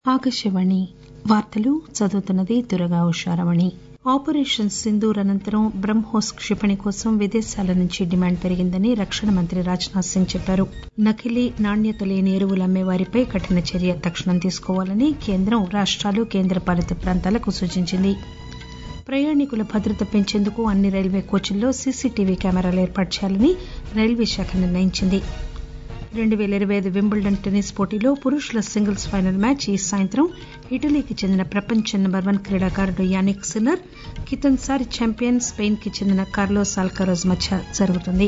ఆకాశవాణి వార్తలు చదువుతున్నది దుర్గా ఉషారమణి ఆపరేషన్ సింధూర్ అనంతరం బ్రహ్మోస్ క్షిపణి కోసం విదేశాల నుంచి డిమాండ్ పెరిగిందని రక్షణ మంత్రి రాజ్ నాథ్ సింగ్ చెప్పారు నకిలీ నాణ్యత లేని ఎరువులు అమ్మే వారిపై కఠిన చర్య తక్షణం తీసుకోవాలని కేంద్రం రాష్టాలు కేంద్రపాలిత ప్రాంతాలకు సూచించింది ప్రయాణికుల భద్రత పెంచేందుకు అన్ని రైల్వే కోచ్ల్లో సీసీటీవీ కెమెరాలు ఏర్పాటు చేయాలని రైల్వే శాఖ నిర్ణయించింది రెండు పేల ఇరవై ఐదు వింబుల్డన్ టెన్నిస్ పోటీలో పురుషుల సింగిల్స్ ఫైనల్ మ్యాచ్ ఈ సాయంత్రం ఇటలీకి చెందిన ప్రపంచ నెంబర్ వన్ క్రీడాకారుడు యానిక్ సిన్నర్ కితన్సారి ఛాంపియన్ స్పెయిన్ కి చెందిన కార్లోస్ అల్కారోజ్ మధ్య జరుగుతుంది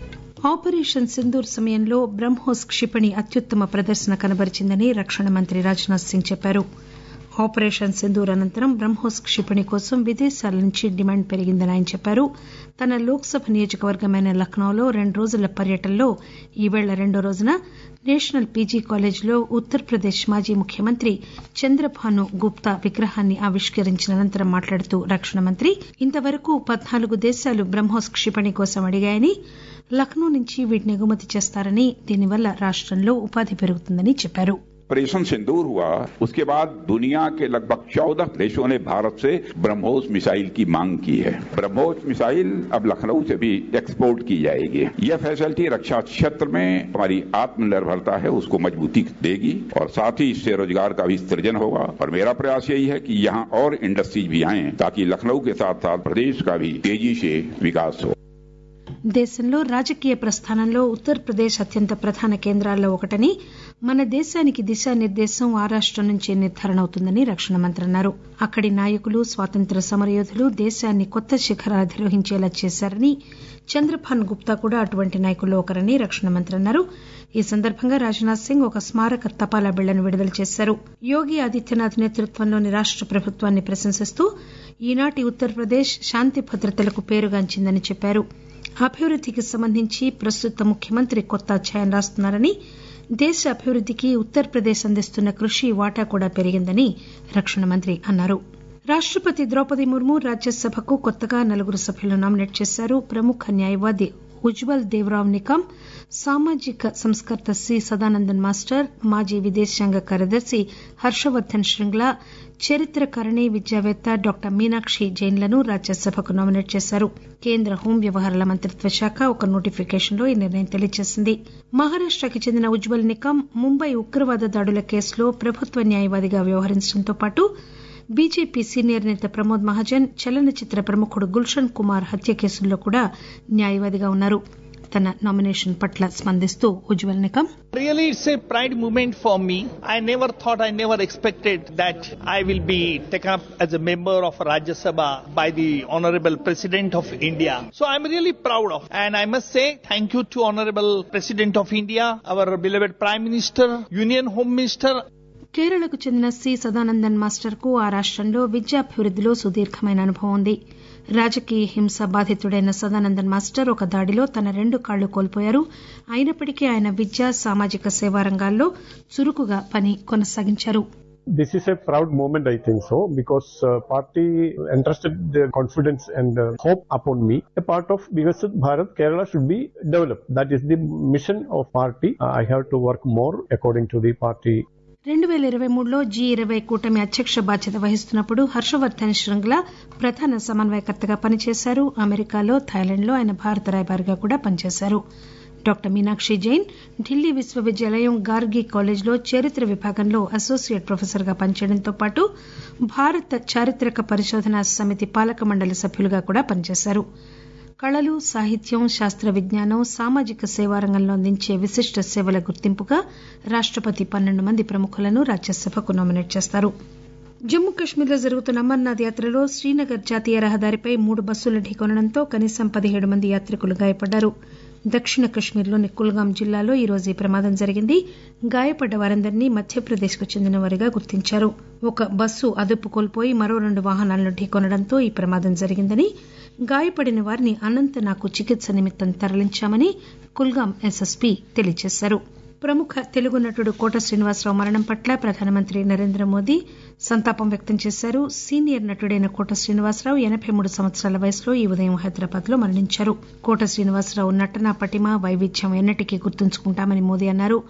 ఆపరేషన్ సింధూర్ సమయంలో బ్రహ్మోస్ క్షిపణి అత్యుత్తమ ప్రదర్శన కనబరిచిందని రక్షణ మంత్రి రాజ్ నాథ్ సింగ్ చెప్పారు ఆపరేషన్ సింధూర్ అనంతరం బ్రహ్మోస్ క్షిపణి కోసం విదేశాల నుంచి డిమాండ్ పెరిగిందని ఆయన చెప్పారు తన లోక్ సభ నియోజకవర్గమైన లక్నోలో రెండు రోజుల పర్యటనలో ఈవేళ రెండో రోజున నేషనల్ పీజీ కాలేజీలో ఉత్తరప్రదేశ్ మాజీ ముఖ్యమంత్రి చంద్రభాను గుప్తా విగ్రహాన్ని ఆవిష్కరించిన అనంతరం మాట్లాడుతూ రక్షణ మంత్రి ఇంతవరకు పద్నాలుగు దేశాలు బ్రహ్మోస్ క్షిపణి కోసం అడిగాయని లక్నో నుంచి వీటిని ఎగుమతి చేస్తారని దీనివల్ల రాష్టంలో ఉపాధి పెరుగుతుందని చెప్పారు ऑपरेशन सिंदूर हुआ उसके बाद दुनिया के लगभग चौदह देशों ने भारत से ब्रह्मोस मिसाइल की मांग की है ब्रह्मोस मिसाइल अब लखनऊ से भी एक्सपोर्ट की जाएगी यह फैसिलिटी रक्षा क्षेत्र में हमारी आत्मनिर्भरता है उसको मजबूती देगी और साथ ही इससे रोजगार का भी सृजन होगा और मेरा प्रयास यही है कि यहाँ और इंडस्ट्रीज भी आए ताकि लखनऊ के साथ साथ प्रदेश का भी तेजी से विकास हो దేశంలో రాజకీయ ప్రస్థానంలో ఉత్తరప్రదేశ్ అత్యంత ప్రధాన కేంద్రాల్లో ఒకటని మన దేశానికి దిశానిర్దేశం ఆ రాష్టం నుంచే నిర్ధారణ అవుతుందని రక్షణ మంత్రి అన్నారు అక్కడి నాయకులు స్వాతంత్ర్య సమరయోధులు దేశాన్ని కొత్త శిఖరాలు అధిరోహించేలా చేశారని చంద్రభాన్ గుప్తా కూడా అటువంటి నాయకుల్లో ఒకరని రక్షణ మంత్రి అన్నారు ఈ సందర్భంగా రాజ్నాథ్ సింగ్ ఒక స్మారక తపాలా బిళ్లను విడుదల చేశారు యోగి ఆదిత్యనాథ్ నేతృత్వంలోని రాష్ట ప్రభుత్వాన్ని ప్రశంసిస్తూ ఈనాటి ఉత్తరప్రదేశ్ శాంతి భద్రతలకు పేరుగాంచిందని చెప్పారు అభివృద్దికి సంబంధించి ప్రస్తుత ముఖ్యమంత్రి కొత్త అధ్యాయం రాస్తున్నారని దేశ అభివృద్దికి ఉత్తరప్రదేశ్ అందిస్తున్న కృషి వాటా కూడా పెరిగిందని రక్షణ మంత్రి అన్నారు రాష్టపతి ద్రౌపది ముర్ము రాజ్యసభకు కొత్తగా నలుగురు సభ్యులను నామినేట్ చేశారు ప్రముఖ న్యాయవాది ఉజ్వల్ దేవరావ్ నికమ్ సామాజిక సంస్కర్త సి సదానందన్ మాస్టర్ మాజీ విదేశాంగ కార్యదర్శి హర్షవర్దన్ శ్రింగ్లా చరిత్రకారిణి విద్యావేత్త డాక్టర్ మీనాక్షి జైన్లను రాజ్యసభకు నామినేట్ చేశారు కేంద్ర హోం వ్యవహారాల మంత్రిత్వ శాఖ ఒక నోటిఫికేషన్లో ఈ నిర్ణయం తెలియజేసింది మహారాష్టకి చెందిన ఉజ్వల్ నికమ్ ముంబై ఉగ్రవాద దాడుల కేసులో ప్రభుత్వ న్యాయవాదిగా వ్యవహరించడంతో పాటు బీజేపీ సీనియర్ నేత ప్రమోద్ మహాజన్ చలనచిత్ర ప్రముఖుడు గుల్షన్ కుమార్ హత్య కేసుల్లో కూడా న్యాయవాదిగా ఉన్నారు తన నామినేషన్ పట్ల స్పందిస్తూ Ujjwal Nikam Really, it's a pride moment for me. I never thought, I never expected that I will be taken up as a member of Rajya Sabha by the Honorable President of India. So I'm really proud of, and I must say thank you to Honorable President of India, our beloved Prime Minister, Union Home Minister, కేరళకు చెందిన C Sadanandan master కు ఆ రాష్టంలో విద్యాభివృద్దిలో సుదీర్ఘమైన అనుభవం ఉంది రాజకీయ హింస బాధితుడైన సదానందన్ మాస్టర్ ఒక దాడిలో తన రెండు కాళ్లు కోల్పోయారు అయినప్పటికీ ఆయన విద్య సామాజిక సేవా రంగాల్లో చురుకుగా పని కొనసాగించారు This is a proud moment, I think so, because uh, party entrusted their confidence and uh, hope upon me. A part of Viksit Bharat, Kerala should be developed. That is the mission of party. Uh, I have to work more according to the party రెండు పేల ఇరవై మూడులో G ఇరవై కూటమి అధ్యక్ష బాధ్యత వహిస్తున్నప్పుడు హర్షవర్దన్ శ్రింగ్లా ప్రధాన సమన్వయకర్తగా పనిచేశారు అమెరికాలో థాయిలాండ్లో ఆయన భారత రాయబారిగా కూడా పనిచేశారు డాక్టర్ మీనాక్షి జైన్ ఢిల్లీ విశ్వవిద్యాలయం గార్గి కాలేజ్లో చరిత్ర విభాగంలో అసోసియేట్ ప్రొఫెసర్గా పనిచేయడంతో పాటు భారత చారిత్రక పరిశోధనా సమితి పాలక మండలి సభ్యులుగా కూడా పనిచేశారు కళలు సాహిత్యం శాస్త్ర విజ్ఞానం సామాజిక సేవా రంగంలో అందించే విశిష్ట సేవల గుర్తింపుగా రాష్టపతి పన్నెండు మంది ప్రముఖులను రాజ్యసభకు నామినేట్ చేస్తారు జమ్మూ కశ్మీర్లో జరుగుతున్న అమర్నాథ్ యాత్రలో శ్రీనగర్ జాతీయ రహదారిపై మూడు బస్సులు ఢీకొనడంతో కనీసం పదిహేడు మంది యాత్రికులు గాయపడ్డారు దక్షిణ కశ్మీర్లోని కుల్గాం జిల్లాలో ఈ రోజు ఈ ప్రమాదం జరిగింది గాయపడ్డ వారందరినీ మధ్యప్రదేశ్ కు చెందిన వారిగా గుర్తించారు ఒక బస్సు అదుపు కోల్పోయి మరో రెండు వాహనాలను ఢీకొనడంతో ఈ ప్రమాదం జరిగిందని గాయపడిన వారిని అనంతనాకు చికిత్స నిమిత్తం తరలించామని కుల్గాం ఎస్ఎస్పీ తెలియజేశారు ప్రముఖ తెలుగు నటుడు కోట శ్రీనివాసరావు మరణం పట్ల ప్రధానమంత్రి నరేంద్ర మోదీ సంతాపం వ్యక్తం చేశారు సీనియర్ నటుడైన కోట శ్రీనివాసరావు ఎనబై మూడు సంవత్సరాల వయసులో ఈ ఉదయం హైదరాబాద్ లో మరణించారు కోట శ్రీనివాసరావు నటన పటిమ వైవిధ్యం ఎన్నటికీ గుర్తుంచుకుంటామని మోదీ అన్నారు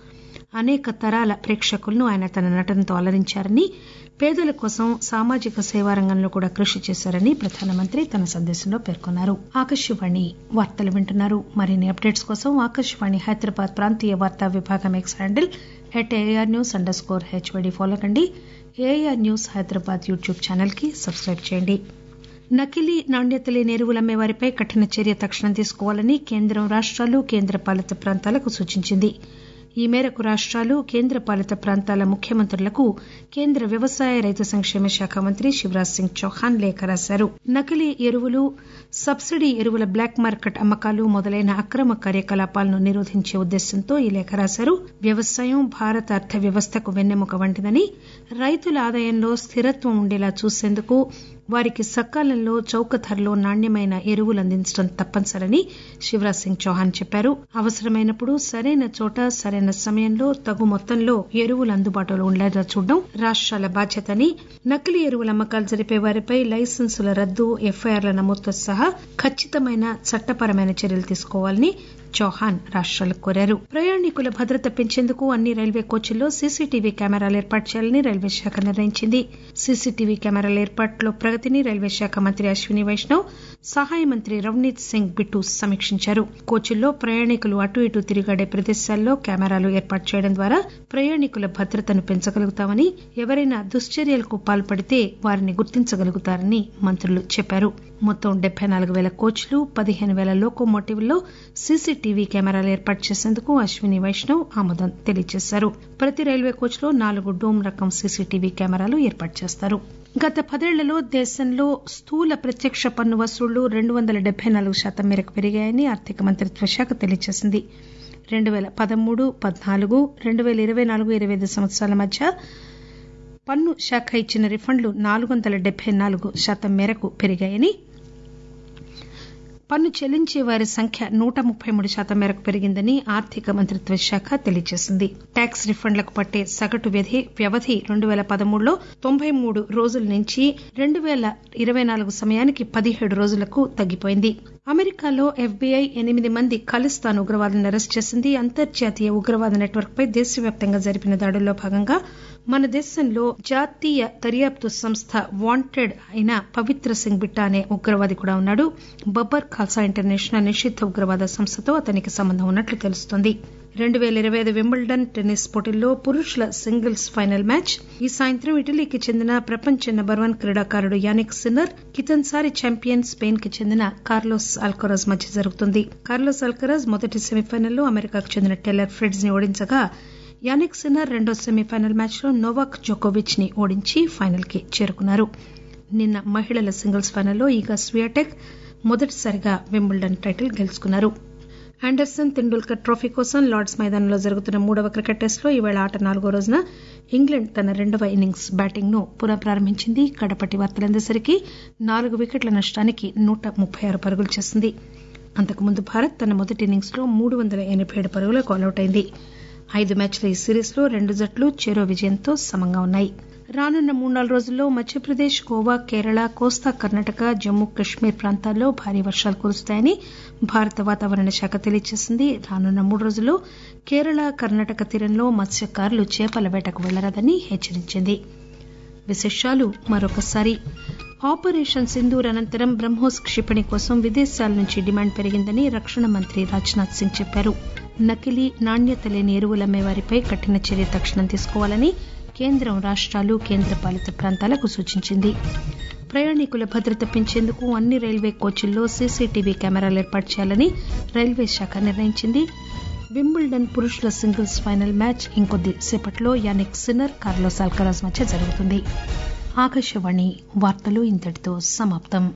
అనేక తరాల ప్రేక్షకులను ఆయన తన నటనతో అలరించారని పేదల కోసం సామాజిక సేవా రంగంలో కూడా కృషి చేశారని ప్రధానమంత్రి తన సందేశంలో పేర్కొన్నారు ఆకాశవాణి వార్తలు వింటున్నారు మరిన్ని అప్డేట్స్ కోసం ఆకాశవాణి హైదరాబాద్ ప్రాంతీయ వార్తా విభాగం X handle at A R news underscore H Y D follow కండి A R news Hyderabad YouTube channel కి సబ్స్క్రైబ్ చేయండి నకిలీ నాణ్యత లేని ఎరువులు అమ్మే వారిపై కఠిన చర్య తక్షణం తీసుకోవాలని కేంద్రం రాష్టాలు కేంద్ర పాలిత ప్రాంతాలకు సూచించింది ఈ మేరకు రాష్టాలు కేంద్ర పాలిత ప్రాంతాల ముఖ్యమంత్రులకు కేంద్ర వ్యవసాయ రైతు సంక్షేమ శాఖ మంత్రి శివరాజ్ సింగ్ చౌహాన్ లేఖ రాశారు నకిలీ ఎరువులు సబ్సిడీ ఎరువుల బ్లాక్ మార్కెట్ అమ్మకాలు మొదలైన అక్రమ కార్యకలాపాలను నిరోధించే ఉద్దేశంతో ఈ లేఖ రాశారు వ్యవసాయం భారత అర్థ వ్యవస్థకు వెన్నెముక వంటిదని రైతుల ఆదాయంలో స్థిరత్వం ఉండేలా చూసేందుకు వారికి సకాలంలో చౌక ధరలో నాణ్యమైన ఎరువులు అందించడం తప్పనిసరని శివరాజ్ సింగ్ చౌహాన్ చెప్పారు అవసరమైనప్పుడు సరైన చోట సరైన సమయంలో తగు మొత్తంలో ఎరువులు అందుబాటులో ఉండేలా చూడడం రాష్టాల బాధ్యతని నకిలీ ఎరువుల అమ్మకాలు జరిపే వారిపై లైసెన్సుల రద్దు ఎఫ్ఐఆర్ల నమోదుతో సహా ఖచ్చితమైన చట్టపరమైన చర్యలు తీసుకోవాలని చౌహాన్ రాష్టాలకు కోరారు ప్రయాణికుల భద్రత పెంచేందుకు అన్ని రైల్వే కోచ్ల్లో సీసీటీవీ కెమెరాలు ఏర్పాటు చేయాలని రైల్వే శాఖ నిర్ణయించింది సీసీటీవీ కెమెరాల ఏర్పాటులో ప్రగతిని రైల్వే శాఖ మంత్రి అశ్విని వైష్ణవ్ సహాయ మంత్రి రవనీత్ సింగ్ బిట్టు సమీక్షించారు కోచ్ల్లో ప్రయాణికులు అటు ఇటు తిరిగాడే ప్రదేశాల్లో కెమెరాలు ఏర్పాటు చేయడం ద్వారా ప్రయాణికుల భద్రతను పెంచగలుగుతామని ఎవరైనా దుశ్చర్యలకు పాల్పడితే వారిని గుర్తించగలుగుతారని మంత్రులు చెప్పారు మొత్తం డెబ్బై నాలుగు పేల కోచ్లు పదిహేను పేల లోకోమోటివ్ల్లో సీసీటీవీ కెమెరాలు ఏర్పాటు చేసేందుకు అశ్విని వైష్ణవ్ ఆమోదం తెలియజేశారు ప్రతి రైల్వే కోచ్లో నాలుగు డోమ్ రకం సీసీటీవీ కెమెరాలు ఏర్పాటు చేస్తారు గత పదేళ్లలో దేశంలో స్థూల ప్రత్యక్ష పన్ను వసూళ్లు రెండు వందల డెబ్బై నాలుగు శాతం మేరకు పెరిగాయని ఆర్థిక మంత్రిత్వ శాఖ తెలియజేసింది రెండు పేల పదమూడు పద్నాలుగు రెండు పేల ఇరవై నాలుగు ఇరవై ఐదు సంవత్సరాల మధ్య పన్ను శాఖ ఇచ్చిన రిఫండ్లు నాలుగు వందల డెబ్బై నాలుగు శాతం మేరకు పెరిగాయని పన్ను చెల్లించే వారి సంఖ్య నూట ముప్పై మూడు శాతం మేరకు పెరిగిందని ఆర్థిక మంత్రిత్వ శాఖ తెలియజేసింది ట్యాక్స్ రిఫండ్లకు పట్టే సగటు వ్యధి వ్యవధి రెండు పేల పదమూడులో తొంభై మూడు రోజుల నుంచి రెండు పేల ఇరవై నాలుగు సమయానికి పదిహేడు రోజులకు తగ్గిపోయింది అమెరికాలో ఎఫ్బీఐ ఎనిమిది మంది ఖలిస్తాన్ ఉగ్రవాదులను అరెస్ట్ చేసింది అంతర్జాతీయ ఉగ్రవాద నెట్వర్క్ పై దేశవ్యాప్తంగా జరిపిన దాడుల్లో భాగంగా మన దేశంలో జాతీయ దర్యాప్తు సంస్థ వాంటెడ్ అయిన పవిత్ర సింగ్ బిట్టా అనే ఉగ్రవాది కూడా ఉన్నాడు బబ్బర్ ఖాల్సా ఇంటర్నేషనల్ నిషిద్ధ ఉగ్రవాద సంస్థతో అతనికి సంబంధం ఉన్నట్లు తెలుస్తోంది రెండు పేల ఇరవై ఐదు వింబుల్డన్ టెన్నిస్ పోటీల్లో పురుషుల సింగిల్స్ ఫైనల్ మ్యాచ్ ఈ సాయంత్రం ఇటలీకి చెందిన ప్రపంచ నెంబర్ వన్ క్రీడాకారుడు యానిక్ సిన్నర్ కితన్సారి ఛాంపియన్ స్పెయిన్ కి చెందిన కార్లోస్ అల్కరాజ్ మధ్య జరుగుతుంది కార్లోస్ అల్కరాజ్ మొదటి సెమీఫైనల్లో అమెరికాకు చెందిన టెల్లర్ ఫ్రిడ్జ్ ని ఓడించగా యానిక్ సిన్నర్ రెండో సెమీఫైనల్ మ్యాచ్ లో నోవాక్ జోకోవిచ్ ని ఓడించి ఫైనల్ కి చేరుకున్నారు నిన్న మహిళల సింగిల్స్ ఫైనల్లో ఈగా స్వియాటెక్ మొదటిసారిగా వింబుల్డన్ టైటిల్ గెలుచుకున్నారు ఆండర్సన్ తెండూల్కర్ ట్రోఫీ కోసం లార్డ్స్ మైదానంలో జరుగుతున్న మూడవ క్రికెట్ టెస్టులో ఈవేళ ఆట నాలుగో రోజున ఇంగ్లాండ్ తన రెండవ ఇన్నింగ్స్ బ్యాటింగ్ ను పునఃప్రారంభించింది కడపటి వార్తలందేసరికి నాలుగు వికెట్ల నష్టానికి నూట ముప్పై ఆరు పరుగులు చేసింది అంతకుముందు భారత్ తన మొదటి ఇన్నింగ్స్ లో మూడు వందల ఎనబై ఏడు పరుగులకు ఆలౌట్ అయింది ఐదు మ్యాచ్ల ఈ సిరీస్ లో రెండు జట్లు చెరో విజయంతో సమంగా ఉన్నాయి రానున్న మూడు నాలుగు రోజుల్లో మధ్యప్రదేశ్ గోవా కేరళ కోస్తా కర్ణాటక జమ్మూ కశ్మీర్ ప్రాంతాల్లో భారీ వర్షాలు కురుస్తాయని భారత వాతావరణ శాఖ తెలియజేసింది రానున్న మూడు రోజుల్లో కేరళ కర్ణాటక తీరంలో మత్స్యకారులు చేపల వేటకు వెళ్లరాదని హెచ్చరించింది విశేషాలు మరొకసారి ఆపరేషన్ సింధూర్ అనంతరం బ్రహ్మోస్ క్షిపణి కోసం విదేశాల నుంచి డిమాండ్ పెరిగిందని రక్షణ మంత్రి రాజ్నాథ్ సింగ్ చెప్పారు నకిలీ నాణ్యత లేని ఎరువులమ్మే వారిపై కఠిన చర్య తక్షణం తీసుకోవాలని కేంద్రం రాష్టాలు కేంద్ర పాలిత ప్రాంతాలకు సూచించింది ప్రయాణికుల భద్రత పెంచేందుకు అన్ని రైల్వే కోచ్ల్లో సీసీటీవీ కెమెరాలు ఏర్పాటు చేయాలని రైల్వే శాఖ నిర్ణయించింది వింబుల్డన్ పురుషుల సింగిల్స్ ఫైనల్ మ్యాచ్ ఇంకొద్ది సేపట్లో యానిక్ సిన్నర్ కార్లోస్ అల్కరాజ్ మధ్య జరుగుతుంది ఆకాశవాణి వార్తలు ఇంతటితో సమాప్తం